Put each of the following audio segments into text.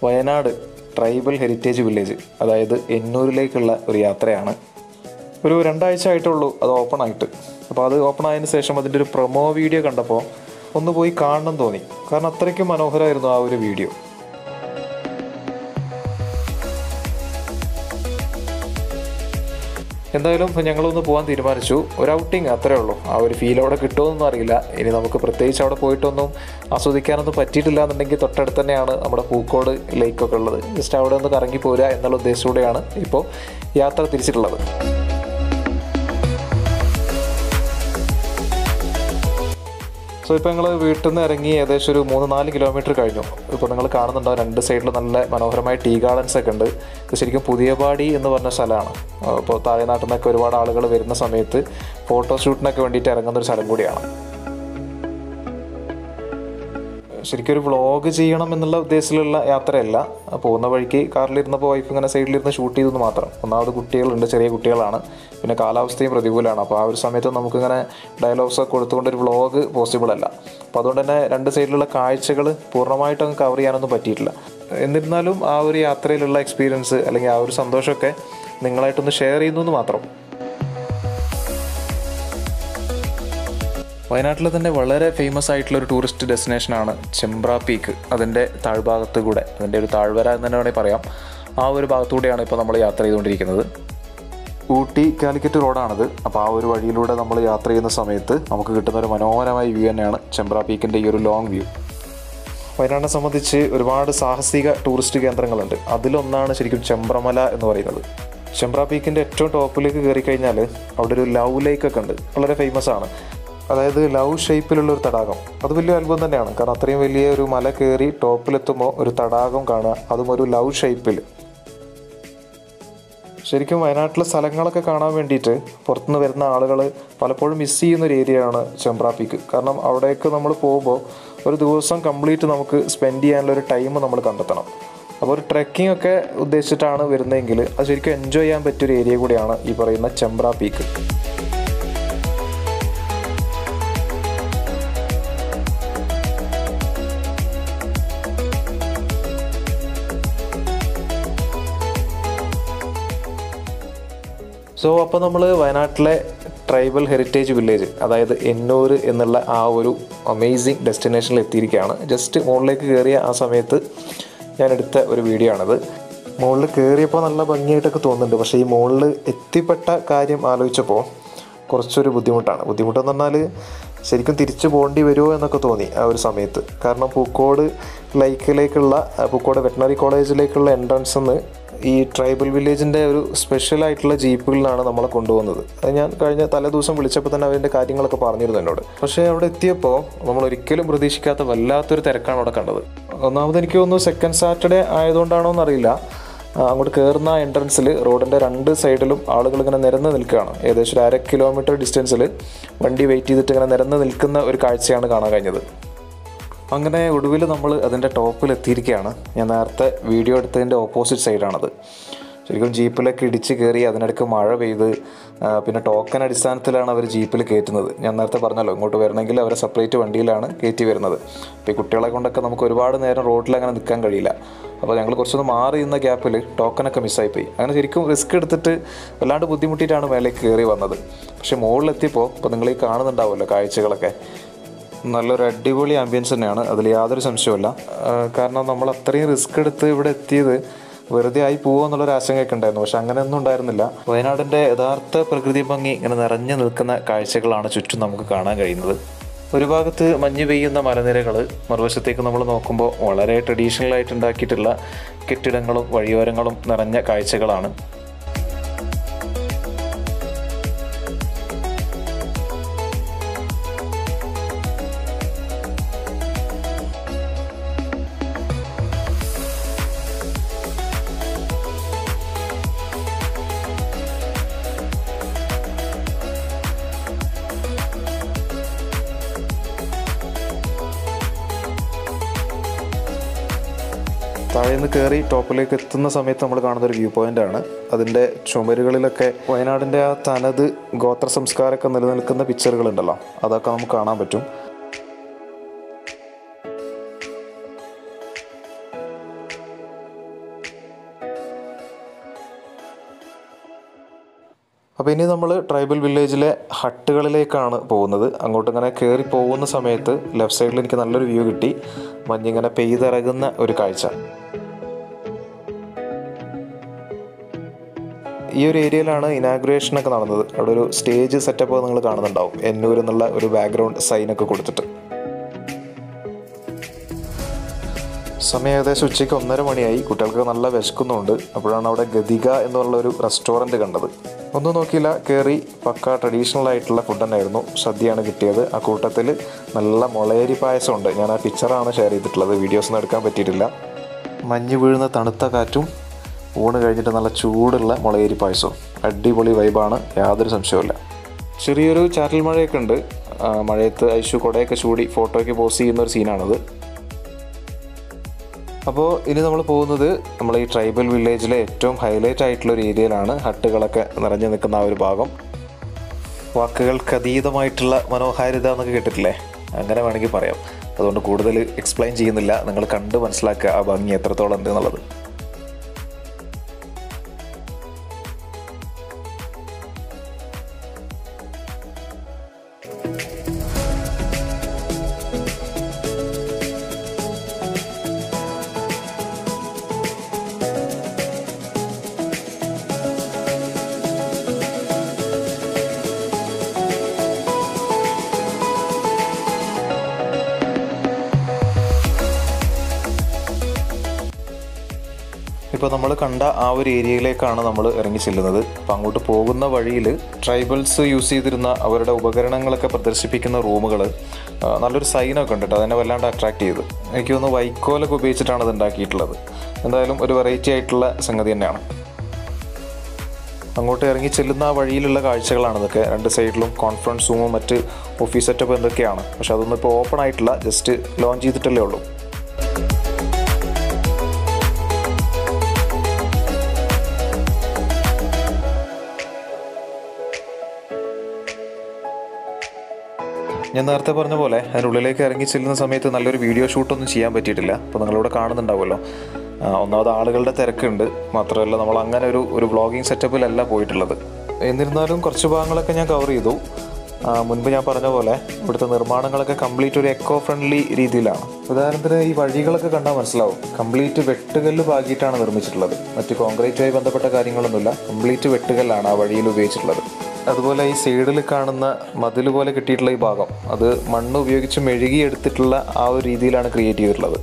Wayanad tribal heritage village അതായത് എന്നൂരിലേക്കുള്ള ഒരു യാത്രയാണ് ഒരു രണ്ടാഴ്ച ആയിട്ടുള്ളൂ അത് ഓപ്പൺ ആയിട്ട് അപ്പോൾ അത് ഓപ്പൺ ആയതിനു ശേഷം അതിൻ്റെ ഒരു പ്രൊമോ വീഡിയോ കണ്ടപ്പോൾ ഒന്ന് പോയി കാണണം തോന്നി കാരണം അത്രയ്ക്കും മനോഹരമായിരുന്നു ആ ഒരു വീഡിയോ എന്തായാലും ഞങ്ങളൊന്ന് പോകാൻ തീരുമാനിച്ചു ഒരു ഔട്ടിങ് അത്രേ ഉള്ളൂ ആ ഒരു ഫീൽ അവിടെ കിട്ടുമെന്നൊന്നും അറിയില്ല ഇനി നമുക്ക് പ്രത്യേകിച്ച് അവിടെ പോയിട്ടൊന്നും ആസ്വദിക്കാനൊന്നും പറ്റിയിട്ടില്ല എന്നുണ്ടെങ്കിൽ തൊട്ടടുത്ത് തന്നെയാണ് നമ്മുടെ പൂക്കോട് ലേക്കൊക്കെ ഉള്ളത് ജസ്റ്റ് അവിടെ ഒന്ന് കറങ്ങി പോരുക എന്നുള്ള ഉദ്ദേശത്തോടെയാണ് ഇപ്പോൾ യാത്ര തിരിച്ചിട്ടുള്ളത് സോ ഇപ്പോൾ ഞങ്ങൾ വീട്ടിൽ നിന്ന് ഇറങ്ങി ഏകദേശം ഒരു മൂന്ന് നാല് കിലോമീറ്റർ കഴിഞ്ഞു ഇപ്പോൾ നിങ്ങൾ കാണുന്നുണ്ടോ രണ്ട് സൈഡിൽ നല്ല മനോഹരമായ ടീ ഗാർഡൻസ് ഒക്കെ ഉണ്ട് ഇത് ശരിക്കും പുതിയപാടി എന്ന് പറഞ്ഞ സ്ഥലമാണ് അപ്പോൾ താഴെ നാട്ടിൽ നിന്നൊക്കെ ഒരുപാട് ആളുകൾ വരുന്ന സമയത്ത് ഫോട്ടോഷൂട്ടിനൊക്കെ വേണ്ടിയിട്ട് ഇറങ്ങുന്ന ഒരു സ്ഥലം കൂടിയാണ് ശരിക്കും ഒരു വ്ളോഗ് ചെയ്യണം എന്നുള്ള ഉദ്ദേശത്തിലുള്ള യാത്രയല്ല പോകുന്ന വഴിക്ക് കാറിലിരുന്നപ്പോൾ വൈഫ് ഇങ്ങനെ സൈഡിലിരുന്ന് ഷൂട്ട് ചെയ്തെന്ന് മാത്രം ഒന്നാമത് കുട്ടികളുണ്ട് ചെറിയ കുട്ടികളാണ് പിന്നെ കാലാവസ്ഥയും പ്രതികൂലമാണ് അപ്പോൾ ആ ഒരു സമയത്ത് നമുക്കിങ്ങനെ ഡയലോഗ്സ് ഒക്കെ കൊടുത്തുകൊണ്ട് ഒരു വ്ളോഗ് പോസിബിൾ അല്ല അപ്പോൾ അതുകൊണ്ട് തന്നെ രണ്ട് സൈഡിലുള്ള കാഴ്ചകൾ പൂർണ്ണമായിട്ടും അങ്ങ് കവർ ചെയ്യാനൊന്നും പറ്റിയിട്ടില്ല എന്നിരുന്നാലും ആ ഒരു യാത്രയിലുള്ള എക്സ്പീരിയൻസ് അല്ലെങ്കിൽ ആ ഒരു സന്തോഷമൊക്കെ നിങ്ങളായിട്ടൊന്ന് ഷെയർ ചെയ്യുന്നു എന്ന് മാത്രം വയനാട്ടിൽ തന്നെ വളരെ ഫേമസ് ആയിട്ടുള്ള ഒരു ടൂറിസ്റ്റ് ഡെസ്റ്റിനേഷനാണ് ചെമ്പ്ര പീക്ക് അതിൻ്റെ താഴ്ഭാഗത്ത് കൂടെ അതിൻ്റെ ഒരു താഴ്വര എന്ന് തന്നെ വേണമെങ്കിൽ പറയാം ആ ഒരു ഭാഗത്തൂടെയാണ് ഇപ്പോൾ നമ്മൾ യാത്ര ചെയ്തുകൊണ്ടിരിക്കുന്നത് ഊട്ടി കാലിക്കറ്റ് റോഡാണിത് അപ്പോൾ ആ ഒരു വഴിയിലൂടെ നമ്മൾ യാത്ര ചെയ്യുന്ന സമയത്ത് നമുക്ക് കിട്ടുന്ന ഒരു മനോഹരമായ വ്യൂ തന്നെയാണ് ചെമ്പ്ര പീക്കിൻ്റെ ഈ ഒരു ലോങ് വ്യൂ വയനാടിനെ സംബന്ധിച്ച് ഒരുപാട് സാഹസിക ടൂറിസ്റ്റ് കേന്ദ്രങ്ങളുണ്ട് അതിലൊന്നാണ് ശരിക്കും ചെമ്പ്രമല എന്ന് പറയുന്നത് ചെമ്പ്ര പീക്കിൻ്റെ ഏറ്റവും ടോപ്പിലേക്ക് കയറി കഴിഞ്ഞാൽ അവിടെ ഒരു ലവ് ലേക്ക് ഒക്കെ ഉണ്ട് വളരെ ഫേമസ് ആണ് അതായത് ലവ് ഷേപ്പിലുള്ള ഒരു തടാകം അത് വലിയ അത്ഭുതം തന്നെയാണ് കാരണം അത്രയും വലിയ ഒരു മല കയറി ടോപ്പിലെത്തുമ്പോൾ ഒരു തടാകം കാണുക അതും ഒരു ലവ് ഷേപ്പിൽ ശരിക്കും വയനാട്ടിലെ സ്ഥലങ്ങളൊക്കെ കാണാൻ വേണ്ടിയിട്ട് പുറത്തുനിന്ന് വരുന്ന ആളുകൾ പലപ്പോഴും മിസ് ചെയ്യുന്ന ഒരു ഏരിയയാണ് ചെമ്പ്ര പീക്ക് കാരണം അവിടേക്ക് നമ്മൾ പോകുമ്പോൾ ഒരു ദിവസം കംപ്ലീറ്റ് നമുക്ക് സ്പെൻഡ് ചെയ്യാനുള്ള ഒരു ടൈം നമ്മൾ കണ്ടെത്തണം അപ്പോൾ ഒരു ട്രെക്കിംഗ് ഒക്കെ ഉദ്ദേശിച്ചിട്ടാണ് വരുന്നതെങ്കിൽ അത് ശരിക്കും എൻജോയ് ചെയ്യാൻ പറ്റിയൊരു ഏരിയ കൂടിയാണ് ഈ പറയുന്ന ചെമ്പ്ര പീക്ക് സോ അപ്പോൾ നമ്മൾ വയനാട്ടിലെ ട്രൈബൽ ഹെറിറ്റേജ് വില്ലേജ് അതായത് എന്നൂർ എന്നുള്ള ആ ഒരു അമേസിങ് ഡെസ്റ്റിനേഷനിൽ എത്തിയിരിക്കുകയാണ് ജസ്റ്റ് മുകളിലേക്ക് കയറിയ ആ സമയത്ത് ഞാൻ എടുത്ത ഒരു വീഡിയോ ആണത് മുകളിൽ കയറിയപ്പോൾ നല്ല ഭംഗിയായിട്ടൊക്കെ തോന്നുന്നുണ്ട് പക്ഷേ ഈ മുകളിൽ എത്തിപ്പെട്ട കാര്യം ആലോചിച്ചപ്പോൾ കുറച്ചൊരു ബുദ്ധിമുട്ടാണ് ബുദ്ധിമുട്ടെന്ന് പറഞ്ഞാൽ ശരിക്കും തിരിച്ചു പോകേണ്ടി വരുമോ എന്നൊക്കെ തോന്നി ആ ഒരു സമയത്ത് കാരണം പൂക്കോട് ലൈക്കിലേക്കുള്ള പൂക്കോട് വെറ്റിനറി കോളേജിലേക്കുള്ള എൻട്രൻസ് നിന്ന് ഈ ട്രൈബൽ വില്ലേജിൻ്റെ ഒരു സ്പെഷ്യൽ ആയിട്ടുള്ള ജീപ്പുകളിലാണ് നമ്മളെ കൊണ്ടുപോകുന്നത് അത് ഞാൻ കഴിഞ്ഞ തലേ ദിവസം വിളിച്ചപ്പോൾ തന്നെ അതിൻ്റെ കാര്യങ്ങളൊക്കെ പറഞ്ഞിരുന്നു എന്നോട് പക്ഷേ അവിടെ എത്തിയപ്പോൾ നമ്മൾ ഒരിക്കലും പ്രതീക്ഷിക്കാത്ത വല്ലാത്തൊരു തിരക്കാണ് അവിടെ കണ്ടത് ഒന്നാമത് എനിക്ക് തോന്നുന്നു സെക്കൻഡ് സാറ്റർഡേ ആയതുകൊണ്ടാണോ എന്നറിയില്ല ആ, അങ്ങോട്ട് കയറുന്ന എൻട്രൻസിൽ റോഡിൻ്റെ രണ്ട് സൈഡിലും ആളുകൾ ഇങ്ങനെ നിരന്ന് നിൽക്കുകയാണ് ഏകദേശം ഒരു അര കിലോമീറ്റർ ഡിസ്റ്റൻസിൽ വണ്ടി വെയിറ്റ് ചെയ്തിട്ട് ഇങ്ങനെ നിരന്ന് നിൽക്കുന്ന ഒരു കാഴ്ചയാണ് കാണാൻ കഴിഞ്ഞത് അങ്ങനെ ഒടുവിൽ നമ്മൾ അതിൻ്റെ ടോപ്പിൽ എത്തിയിരിക്കുകയാണ് ഞാൻ നേരത്തെ വീഡിയോ എടുത്തതിൻ്റെ ഓപ്പോസിറ്റ് സൈഡാണത് ശരിക്കും ജീപ്പിലൊക്കെ ഇടിച്ച് കയറി അതിനിടയ്ക്ക് മഴ പെയ്ത് ആ, പിന്നെ ടോക്കൺ അടിസ്ഥാനത്തിലാണ് അവർ ജീപ്പിൽ കയറ്റുന്നത് ഞാൻ നേരത്തെ പറഞ്ഞല്ലോ ഇങ്ങോട്ട് വരണമെങ്കിൽ അവരെ സെപ്പറേറ്റ് വണ്ടിയിലാണ് കയറ്റി വരുന്നത് അപ്പോൾ ഈ കുട്ടികളെ കൊണ്ടൊക്കെ നമുക്ക് ഒരുപാട് നേരം റോഡിൽ അങ്ങനെ നിൽക്കാൻ കഴിയില്ല അപ്പോൾ ഞങ്ങൾ കുറച്ചൊന്ന് മാറി നിന്ന ഗ്യാപ്പിൽ ടോക്കണൊക്കെ മിസ്സായിപ്പോയി അങ്ങനെ ശരിക്കും റിസ്ക് എടുത്തിട്ട് വല്ലാണ്ട് ബുദ്ധിമുട്ടിയിട്ടാണ് മേലേക്ക് കയറി വന്നത് പക്ഷേ മുകളിലെത്തിയപ്പോൾ ഇപ്പോൾ നിങ്ങൾ ഈ കാണുന്നുണ്ടാവുമല്ലോ കാഴ്ചകളൊക്കെ നല്ലൊരു അടിപൊളി ആംബിയൻസ് തന്നെയാണ് അതിൽ യാതൊരു സംശയവുമില്ല ആ, കാരണം നമ്മൾ അത്രയും റിസ്ക് എടുത്ത് ഇവിടെ എത്തിയത് വെറുതെ ആയി പോകുമോ എന്നുള്ളൊരു ആശങ്കയൊക്കെ ഉണ്ടായിരുന്നു പക്ഷെ അങ്ങനെയൊന്നും ഉണ്ടായിരുന്നില്ല വയനാടിൻ്റെ യഥാർത്ഥ പ്രകൃതി ഭംഗി ഇങ്ങനെ നിറഞ്ഞു നിൽക്കുന്ന കാഴ്ചകളാണ് ചുറ്റും നമുക്ക് കാണാൻ കഴിയുന്നത് ഒരു ഭാഗത്ത് മഞ്ഞ് പെയ്യുന്ന മലനിരകൾ മറുവശത്തേക്ക് നമ്മൾ നോക്കുമ്പോൾ വളരെ ട്രഡീഷണൽ ആയിട്ട് ഉണ്ടാക്കിയിട്ടുള്ള കെട്ടിടങ്ങളും വഴിയോരങ്ങളും നിറഞ്ഞ കാഴ്ചകളാണ് താഴേന്ന് കയറി ടോപ്പിലേക്ക് എത്തുന്ന സമയത്ത് നമ്മൾ കാണുന്ന ഒരു വ്യൂ പോയിന്റ് ആണ് അതിൻ്റെ ചുമരുകളിലൊക്കെ വയനാടിൻ്റെ ആ തനത് ഗോത്ര സംസ്കാരമൊക്കെ നിലനിൽക്കുന്ന പിക്ചറുകൾ ഉണ്ടല്ലോ അതൊക്കെ നമുക്ക് കാണാൻ പറ്റും അപ്പോൾ ഇനി നമ്മൾ ട്രൈബൽ വില്ലേജിലെ ഹട്ടുകളിലേക്കാണ് പോകുന്നത് അങ്ങോട്ട് ഇങ്ങനെ കയറി പോകുന്ന സമയത്ത് ലെഫ്റ്റ് സൈഡിൽ എനിക്ക് നല്ലൊരു വ്യൂ കിട്ടി മഞ്ഞിങ്ങനെ പെയ്തിറങ്ങുന്ന ഒരു കാഴ്ച ഈ ഒരു ഏരിയയിലാണ് ഇനാഗുറേഷൻ ഒക്കെ നടന്നത് അവിടെ ഒരു സ്റ്റേജ് സെറ്റപ്പ് നിങ്ങൾ കാണുന്നുണ്ടാവും എന്നൂർ എന്നുള്ള ഒരു ബാക്ക്ഗ്രൗണ്ട് സൈനൊക്കെ കൊടുത്തിട്ട് സമയം ഏകദേശം ഉച്ചയ്ക്ക് ഒന്നര മണിയായി കുട്ടികൾക്ക് നല്ല വിശക്കുന്നുണ്ട് അപ്പോഴാണ് അവിടെ ഗതിക എന്നുള്ള ഒരു റെസ്റ്റോറൻറ്റ് കണ്ടത് ഒന്നും നോക്കിയില്ല കയറി പക്ക ട്രഡീഷണൽ ആയിട്ടുള്ള ഫുഡ് തന്നെയായിരുന്നു സദ്യയാണ് കിട്ടിയത് ആ കൂട്ടത്തിൽ നല്ല മുളയരി പായസമുണ്ട് ഞാൻ ആ പിക്ചറാണ് ഷെയർ ചെയ്തിട്ടുള്ളത് വീഡിയോസ് ഒന്നും എടുക്കാൻ പറ്റിയിട്ടില്ല മഞ്ഞ് വീഴുന്ന തണുത്ത കാറ്റും ഊണ് കഴിഞ്ഞിട്ട് നല്ല ചൂടുള്ള മുളയരി പായസവും അടിപൊളി വൈബാണ് യാതൊരു സംശയവുമില്ല ചെറിയൊരു ചാറ്റൽ മഴയൊക്കെ ഉണ്ട് ആ, മഴയത്ത് ഐശു കുടയൊക്കെ ചൂടി ഫോട്ടോയ്ക്ക് പോസ്റ്റ് ചെയ്യുന്ന ഒരു സീനാണത് അപ്പോൾ ഇനി നമ്മൾ പോകുന്നത് നമ്മൾ ഈ ട്രൈബൽ വില്ലേജിലെ ഏറ്റവും ഹൈലൈറ്റ് ആയിട്ടുള്ള ഒരു ഏരിയയിലാണ് ഹട്ടുകളൊക്കെ നിറഞ്ഞു നിൽക്കുന്ന ആ ഒരു ഭാഗം വാക്കുകൾക്ക് അതീതമായിട്ടുള്ള മനോഹാരിത എന്നൊക്കെ കേട്ടിട്ടില്ലേ അങ്ങനെ വേണമെങ്കിൽ പറയാം അതുകൊണ്ട് കൂടുതൽ എക്സ്പ്ലെയിൻ ചെയ്യുന്നില്ല നിങ്ങൾ കണ്ട് മനസ്സിലാക്കുക ആ ഭംഗി എത്രത്തോളം ഉണ്ട് എന്നുള്ളത് ഇപ്പോൾ നമ്മൾ കണ്ട ആ ഒരു ഏരിയയിലേക്കാണ് നമ്മൾ ഇറങ്ങി ചെല്ലുന്നത് അപ്പോൾ അങ്ങോട്ട് പോകുന്ന വഴിയിൽ ട്രൈബൽസ് യൂസ് ചെയ്തിരുന്ന അവരുടെ ഉപകരണങ്ങളൊക്കെ പ്രദർശിപ്പിക്കുന്ന റൂമുകൾ നല്ലൊരു സൈനൊക്കെ ഉണ്ട് കേട്ടോ അതിനെ വല്ലാണ്ട് അട്രാക്ട് ചെയ്തു എനിക്ക് തോന്നുന്നു വൈക്കോലൊക്കെ ഉപയോഗിച്ചിട്ടാണ് ഇത് ഉണ്ടാക്കിയിട്ടുള്ളത് എന്തായാലും ഒരു വെറൈറ്റി ആയിട്ടുള്ള സംഗതി തന്നെയാണ് അങ്ങോട്ട് ഇറങ്ങി ചെല്ലുന്ന ആ വഴിയിലുള്ള കാഴ്ചകളാണ് ഇതൊക്കെ രണ്ട് സൈഡിലും കോൺഫറൻസ് റൂമും മറ്റ് ഓഫീസ് സെറ്റപ്പ് എന്തൊക്കെയാണ് പക്ഷെ അതൊന്നും ഇപ്പോൾ ഓപ്പൺ ആയിട്ടില്ല ജസ്റ്റ് ലോഞ്ച് ചെയ്തിട്ടല്ലേ ഉള്ളൂ ഞാൻ നേരത്തെ പറഞ്ഞ പോലെ അതിനുള്ളിലേക്ക് ഇറങ്ങി ചെല്ലുന്ന സമയത്ത് നല്ലൊരു വീഡിയോ ഷൂട്ടൊന്നും ചെയ്യാൻ പറ്റിയിട്ടില്ല അപ്പോൾ നിങ്ങളിവിടെ കാണുന്നുണ്ടാവുമല്ലോ ആ, ഒന്നാമത് ആളുകളുടെ തിരക്കുണ്ട് മാത്രമല്ല നമ്മൾ അങ്ങനെ ഒരു ഒരു വ്ളോഗിങ് സെറ്റപ്പിലല്ല പോയിട്ടുള്ളത് എന്നിരുന്നാലും കുറച്ച് ഭാഗങ്ങളൊക്കെ ഞാൻ കവർ ചെയ്തു ആ, മുൻപ് ഞാൻ പറഞ്ഞ പോലെ ഇവിടുത്തെ നിർമ്മാണങ്ങളൊക്കെ കംപ്ലീറ്റ് ഒരു എക്കോ ഫ്രണ്ട്ലി രീതിയിലാണ് ഉദാഹരണത്തിന് ഈ വഴികളൊക്കെ കണ്ടാൽ മനസ്സിലാവും കംപ്ലീറ്റ് വെട്ടുകല്ല് പാകിയിട്ടാണ് നിർമ്മിച്ചിട്ടുള്ളത് മറ്റ് കോൺക്രീറ്റുമായി ബന്ധപ്പെട്ട കാര്യങ്ങളൊന്നുമില്ല കംപ്ലീറ്റ് വെട്ടുകല്ലാണ് ആ വഴിയിൽ ഉപയോഗിച്ചിട്ടുള്ളത് അതുപോലെ ഈ സൈഡിൽ കാണുന്ന മതിൽ പോലെ കിട്ടിയിട്ടുള്ള ഈ ഭാഗം അത് മണ്ണ് ഉപയോഗിച്ച് മെഴുകിയെടുത്തിട്ടുള്ള ആ ഒരു രീതിയിലാണ് ക്രിയേറ്റ് ചെയ്തിട്ടുള്ളത്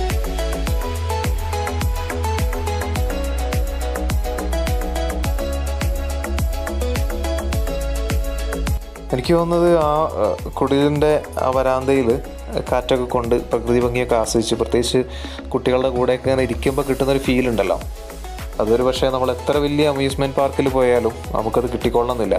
എനിക്ക് തോന്നുന്നത് ആ ഏഹ്, കുടിലിൻ്റെ ആ വരാന്തയിൽ കാറ്റൊക്കെ കൊണ്ട് പ്രകൃതി ഭംഗിയൊക്കെ ആസ്വദിച്ച് പ്രത്യേകിച്ച് കുട്ടികളുടെ കൂടെയൊക്കെ ഇങ്ങനെ ഇരിക്കുമ്പോൾ കിട്ടുന്നൊരു ഫീൽ ഉണ്ടല്ലോ അതൊരു പക്ഷേ നമ്മൾ എത്ര വലിയ അമ്യൂസ്മെൻറ്റ് പാർക്കിൽ പോയാലും നമുക്കത് കിട്ടിക്കൊള്ളണമെന്നില്ല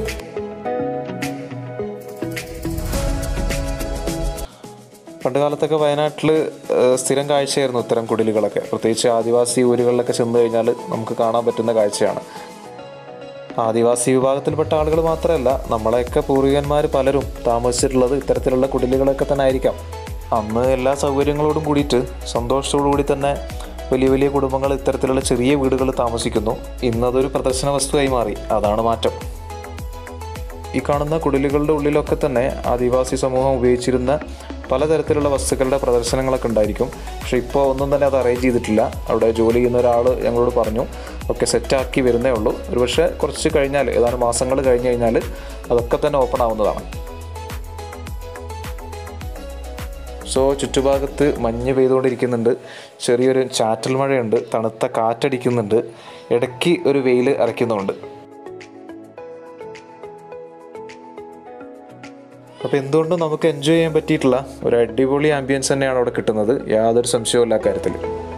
പണ്ട് കാലത്തൊക്കെ വയനാട്ടിൽ സ്ഥിരം കാഴ്ചയായിരുന്നു ഇത്തരം കുടിലുകളൊക്കെ പ്രത്യേകിച്ച് ആദിവാസി ഊരുകളിലൊക്കെ ചെന്ന് കഴിഞ്ഞാൽ നമുക്ക് കാണാൻ പറ്റുന്ന കാഴ്ചയാണ് ആദിവാസി വിഭാഗത്തിൽപ്പെട്ട ആളുകൾ മാത്രമല്ല നമ്മളെയൊക്കെ പൂർവികന്മാർ പലരും താമസിച്ചിട്ടുള്ളത് ഇത്തരത്തിലുള്ള കുടിലുകളൊക്കെ തന്നെ ആയിരിക്കാം അന്ന് എല്ലാ സൗകര്യങ്ങളോടും കൂടിയിട്ട് സന്തോഷത്തോടു കൂടി തന്നെ വലിയ വലിയ കുടുംബങ്ങൾ ഇത്തരത്തിലുള്ള ചെറിയ വീടുകൾ താമസിക്കുന്നു ഇന്നതൊരു പ്രദർശന വസ്തുവായി മാറി അതാണ് മാറ്റം ഈ കാണുന്ന കുടിലുകളുടെ ഉള്ളിലൊക്കെ തന്നെ ആദിവാസി സമൂഹം ഉപയോഗിച്ചിരുന്ന പലതരത്തിലുള്ള വസ്തുക്കളുടെ പ്രദർശനങ്ങളൊക്കെ ഉണ്ടായിരിക്കും പക്ഷേ ഇപ്പോൾ ഒന്നും തന്നെ അത് അറേഞ്ച് ചെയ്തിട്ടില്ല അവിടെ ജോലി ചെയ്യുന്ന ഒരാൾ ഞങ്ങളോട് പറഞ്ഞു ഒക്കെ സെറ്റാക്കി വരുന്നേ ഉള്ളൂ ഒരുപക്ഷെ കുറച്ച് കഴിഞ്ഞാൽ ഏതാനും മാസങ്ങൾ കഴിഞ്ഞ് കഴിഞ്ഞാൽ അതൊക്കെ തന്നെ ഓപ്പൺ ആവുന്നതാണ് സോ ചുറ്റുഭാഗത്ത് മഞ്ഞ് പെയ്തുകൊണ്ടിരിക്കുന്നുണ്ട് ചെറിയൊരു ചാറ്റൽ മഴയുണ്ട് തണുത്ത കാറ്റടിക്കുന്നുണ്ട് ഇടയ്ക്ക് ഒരു വെയിൽ അരയ്ക്കുന്നുണ്ട് അപ്പോൾ എന്തുകൊണ്ടും നമുക്ക് എൻജോയ് ചെയ്യാൻ പറ്റിയിട്ടുള്ള ഒരു അടിപൊളി ആംബിയൻസ് തന്നെയാണ് അവിടെ കിട്ടുന്നത് യാതൊരു സംശയവും കാര്യത്തിൽ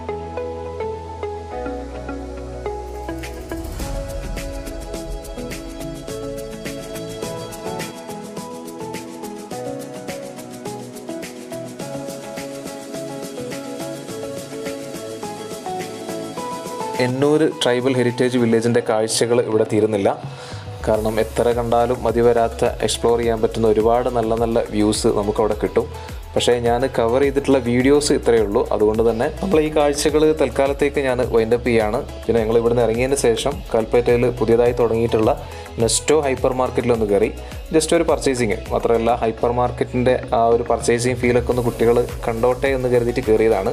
എന്നൂർ ട്രൈബൽ ഹെറിറ്റേജ് വില്ലേജിൻ്റെ കാഴ്ചകൾ ഇവിടെ തീരുന്നില്ല കാരണം എത്ര കണ്ടാലും മതി വരാത്ത എക്സ്പ്ലോർ ചെയ്യാൻ പറ്റുന്ന ഒരുപാട് നല്ല നല്ല വ്യൂസ് നമുക്കവിടെ കിട്ടും പക്ഷേ ഞാൻ കവർ ചെയ്തിട്ടുള്ള വീഡിയോസ് ഇത്രയേ ഉള്ളൂ അതുകൊണ്ട് തന്നെ നമ്മൾ ഈ കാഴ്ചകൾ തൽക്കാലത്തേക്ക് ഞാൻ വൈൻഡപ്പ് ചെയ്യാണ് പിന്നെ ഞങ്ങൾ ഇവിടുന്ന് ഇറങ്ങിയതിന് ശേഷം കൽപ്പറ്റയിൽ പുതിയതായി തുടങ്ങിയിട്ടുള്ള നെസ്റ്റോ ഹൈപ്പർ മാർക്കറ്റിലൊന്ന് കയറി ജസ്റ്റ് ഒരു പർച്ചേസിങ് മാത്രമല്ല ഹൈപ്പർ മാർക്കറ്റിൻ്റെ ആ ഒരു പർച്ചേസിങ് ഫീലൊക്കെ ഒന്ന് കുട്ടികൾ കണ്ടോട്ടെ എന്ന് കരുതിയിട്ട് കയറിയതാണ്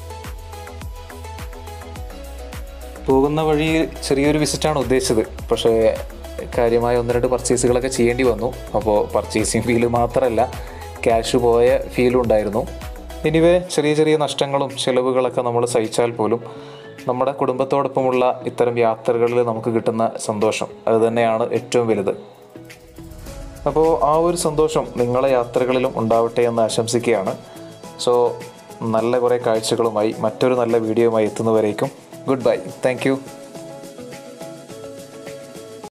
പോകുന്ന വഴി ചെറിയൊരു വിസിറ്റാണ് ഉദ്ദേശിച്ചത് പക്ഷേ കാര്യമായ ഒന്ന് രണ്ട് പർച്ചേസുകളൊക്കെ ചെയ്യേണ്ടി വന്നു അപ്പോൾ പർച്ചേസിങ് ഫീല് മാത്രമല്ല ക്യാഷ് പോയ ഫീലും ഉണ്ടായിരുന്നു എനിവേ ചെറിയ ചെറിയ നഷ്ടങ്ങളും ചിലവുകളൊക്കെ നമ്മൾ സഹിച്ചാൽ പോലും നമ്മുടെ കുടുംബത്തോടൊപ്പമുള്ള ഇത്തരം യാത്രകളിൽ നമുക്ക് കിട്ടുന്ന സന്തോഷം അത് തന്നെയാണ് ഏറ്റവും വലുത് അപ്പോൾ ആ ഒരു സന്തോഷം നിങ്ങളെ യാത്രകളിലും ഉണ്ടാവട്ടെ എന്ന് ആശംസിക്കുകയാണ് സോ നല്ല കുറേ കാഴ്ചകളുമായി മറ്റൊരു നല്ല വീഡിയോയുമായി എത്തുന്നവരേക്കും ഗുഡ് ബൈ താങ്ക്